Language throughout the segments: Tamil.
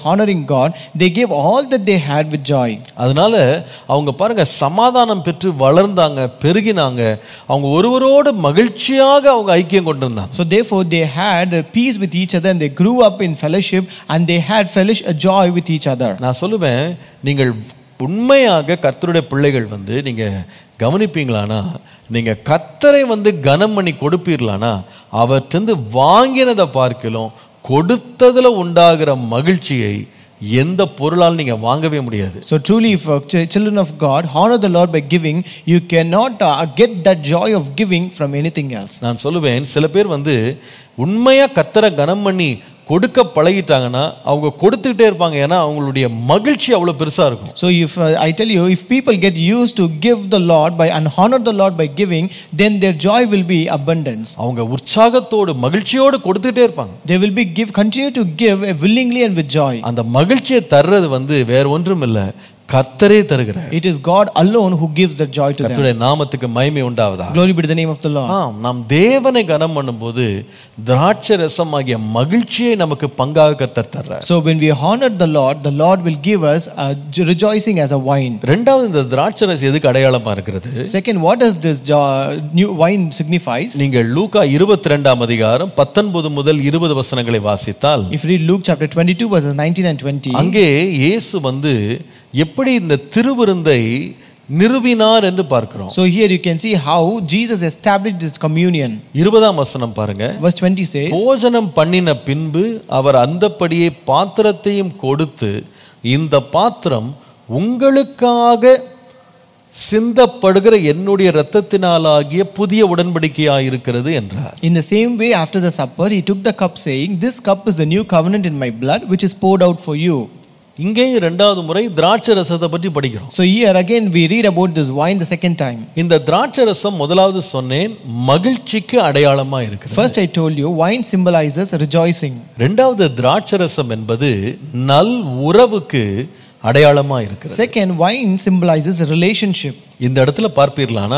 honoring God, they gave all that they had with joy. அதனால அவங்க பாருங்க சமாதானம் பெற்று வளர்ந்தாங்க பெருகினாங்க அவங்க ஒருவரோடு மகிழ்ச்சியாக அவங்க ஐக்கியம் கொண்டிருந்தாங்க So therefore they had a peace with each other and they grew up in fellowship and they had fellowship, a joy with each other. நான் சொல்லுவேன் நீங்கள் உண்மையாக கர்த்தருடைய பிள்ளைகள் வந்து நீங்க கவனிப்பீங்களானா நீங்க கர்த்தரை வந்து கனம் பண்ணி கொடுப்பீர்களானா அவற்றிருந்து வாங்கினதை பார்க்கலாம் கொடுத்ததுல உண்டாகிற மகிழ்ச்சியை எந்த பொருளால் நீங்க வாங்கவே முடியாது So truly, if uh, ch- children of God honor the Lord by giving, you cannot uh, get that joy of giving from anything else. நான் சொல்லுவேன் சில பேர் வந்து உண்மையா கர்த்தரை கனம் பண்ணி கொடுக்க பழகிட்டாங்கன்னா அவங்க கொடுத்துக்கிட்டே இருப்பாங்க ஏன்னா அவங்களுடைய மகிழ்ச்சி அவ்வளோ பெருசா இருக்கும் So if uh, I tell you, if people get used to give the Lord by and honor the Lord by giving, then their joy will be abundance. அவங்க உற்சாகத்தோடு மகிழ்ச்சியோடு கொடுத்துக்கிட்டே இருப்பாங்க They will be give continue to give uh, willingly and with joy. அந்த மகிழ்ச்சியை தர்றது வந்து வேற ஒன்றும் இல்லை கர்த்தரே தருகிறார் It is God alone who gives that joy to them. கர்த்தருடைய நாமத்துக்கு மகிமை உண்டாவதா Glory be to the name of the Lord. ஆம் நாம் தேவனை கனம் பண்ணும்போது திராட்சை ரசமாகிய மகிழ்ச்சியை நமக்கு பங்காக கர்த்தர் தர்றார் So when we honor the Lord, the Lord will give us a j- rejoicing as a wine. ரெண்டாவது இந்த திராட்சை ரசம் எதுக்கு அடையாளமா இருக்கிறது Second, what does this jo- new wine signifies? நீங்கள் லூக்கா இருபத்தி ரெண்டாம் அதிகாரம் பத்தொன்பது முதல் இருபது வசனங்களை வாசித்தால் If you read Luke chapter 22 verses 19 and 20, அங்கே இயேசு வந்து எப்படி இந்த திருவிருந்தை நிறுவினார் என்று பார்க்கிறோம் so here you can see how Jesus established this communion. இருபதாம் வசனம் பாருங்க Verse 20 says, போஜனம் பண்ணின பின்பு அவர் அந்தப்படியே பாத்திரத்தையும் கொடுத்து இந்த பாத்திரம் உங்களுக்காக சிந்தப்படுகிற என்னுடைய இரத்தத்தினாலாகிய புதிய உடன்படிக்கையாயிருக்கிறது என்றார் In the same way, after the supper, he took the cup, saying, This cup is the new covenant in my blood, which is poured out for you. இங்கேயும் இரண்டாவது முறை திராட்சை ரசத்தை பற்றி படிக்கிறோம் So here again, we read about this wine the second time. இந்த திராட்சை ரசம் முதலாவது சொன்னேன் மகிழ்ச்சிக்கு அடையாளமா இருக்கிறது First, I told you, wine symbolizes rejoicing. இரண்டாவது திராட்சை ரசம் என்பது நல் உறவுக்கு அடையாளமா இருக்கிறது Second, wine symbolizes a relationship. இந்த இடத்துல பார்ப்பீர்களானா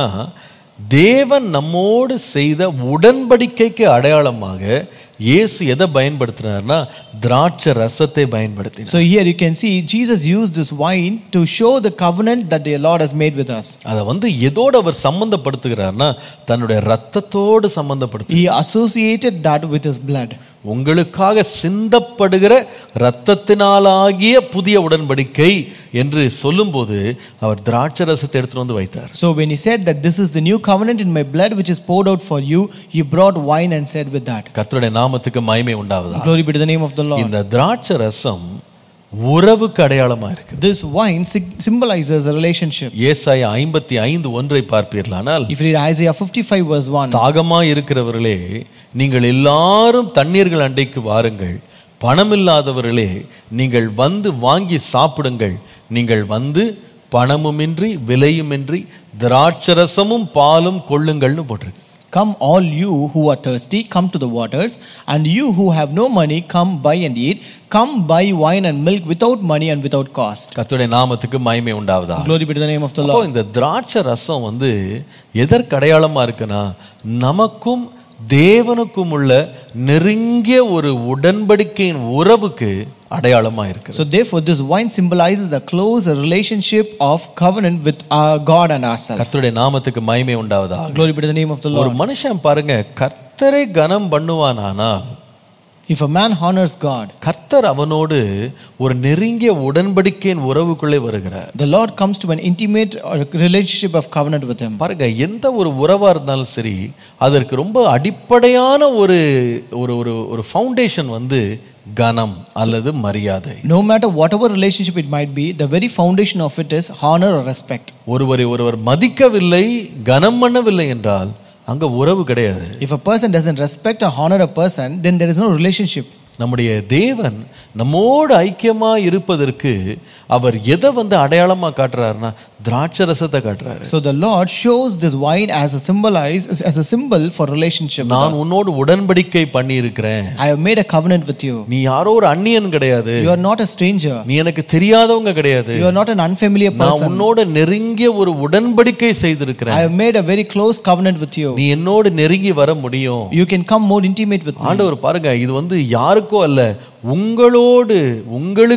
தேவன் நம்மோடு செய்த உடன்படிக்கைக்கு அடையாளமாக இயேசு எதை பயன்படுத்தினார்னா திராட்சை ரசத்தை பயன்படுத்தினார் So here you can see Jesus used this wine to show the covenant that the Lord has made with us. அதை வந்து எதோடு அவர் சம்பந்தப்படுத்துகிறார்னா தன்னுடைய ரத்தத்தோடு சம்பந்தப்படுத்து He associated that with his blood. உங்களுக்காக சிந்தப்படுகிற இரத்தத்தினாலாகிய புதிய உடன்படிக்கை என்று சொல்லும்போது அவர் திராட்சை ரசத்தை எடுத்துட்டு வந்து வைத்தார் So when he said that this is the new covenant in my blood which is poured out for you, he brought wine and said with that. கர்த்தருடைய நாமத்துக்கு மகிமை உண்டாவதா Glory be to the name of the Lord. இந்த திராட்சை ரசம் உறவுக்கு அடையாளமா இருக்கு This wine sig- symbolizes a relationship. ஏசாயா ஐம்பத்தி ஐந்து ஒன்றை பார்ப்பீர்களானால் If you read Isaiah 55 verse 1, தாகமா இருக்கிறவர்களே நீங்கள் எல்லாரும் தண்ணீர்கள் அண்டைக்கு வாருங்கள் பணமில்லாதவர்களே நீங்கள் வந்து வாங்கி சாப்பிடுங்கள் நீங்கள் வந்து பணமுமின்றி விலையுமின்றி திராட்சரசமும் பாலும் கொள்ளுங்கள்னு போட்டிருக்கு Come all you who are thirsty, come to the waters, and you who have no money, come buy and eat. Come buy wine and milk without money and without cost. கர்த்தருடைய நாமத்துக்கு மகிமை உண்டாவதா Glory be to the name of the அப்போ Lord. இந்த திராட்சை ரசம் வந்து எதற்கு அடையாளமா இருக்குன்னா நமக்கும் தேவனுக்கும் உள்ள நெருங்கிய ஒரு உடன்படிக்கையின் உறவுக்கு அடையாளமா இருக்கு So therefore, this wine symbolizes a close relationship of covenant with our God and ourselves. கர்த்தருடைய நாமத்துக்கு மகிமை உண்டாவதா Glory be to the name of the Lord. ஒரு மனுஷன் பாருங்க கர்த்தரை கனம் பண்ணுவானானால் If a man honors God, கர்த்தர் அவனோடு ஒரு நெருங்கிய உடன்படிக்கையின் உறவுக்குள்ளே வருகிறார் the Lord comes to an intimate uh, relationship of covenant with him. பாருங்க எந்த ஒரு உறவா இருந்தாலும் சரி அதற்கு ரொம்ப அடிப்படையான ஒரு ஒரு ஒரு ஒரு ஃபவுண்டேஷன் வந்து கனம் அல்லது மரியாதை No matter whatever relationship it might be, the very foundation of it is honor or respect. ஒருவரை ஒருவர் மதிக்கவில்லை கனம் பண்ணவில்லை என்றால் அங்க உறவு கிடையாது If a person doesn't respect or honor a person, then there is no relationship. நம்முடைய தேவன் நம்மோடு ஐக்கியமா இருப்பதற்கு அவர் எதை வந்து அடையாளமா காட்டுறாருன்னா திராட்சை ரசத்தை காட்டுறாரு So the Lord shows this wine as a symbolize as a symbol for relationship. with நான் us. உன்னோடு உடன்படிக்கை பண்ணி இருக்கிறேன் I have made a covenant with you. நீ யாரோ ஒரு அந்நியன் கிடையாது You are not a stranger. நீ எனக்கு தெரியாதவங்க கிடையாது You are not an unfamiliar நான் person. உன்னோட நெருங்கிய ஒரு உடன்படிக்கை செய்திருக்கிறேன் I have made a very close covenant with you. நீ என்னோடு நெருங்கி வர முடியும் You can come more intimate with me. ஆண்டவர் பாருங்க இது வந்து யாருக்கோ அல்ல உங்களோடு உங்களுக்கு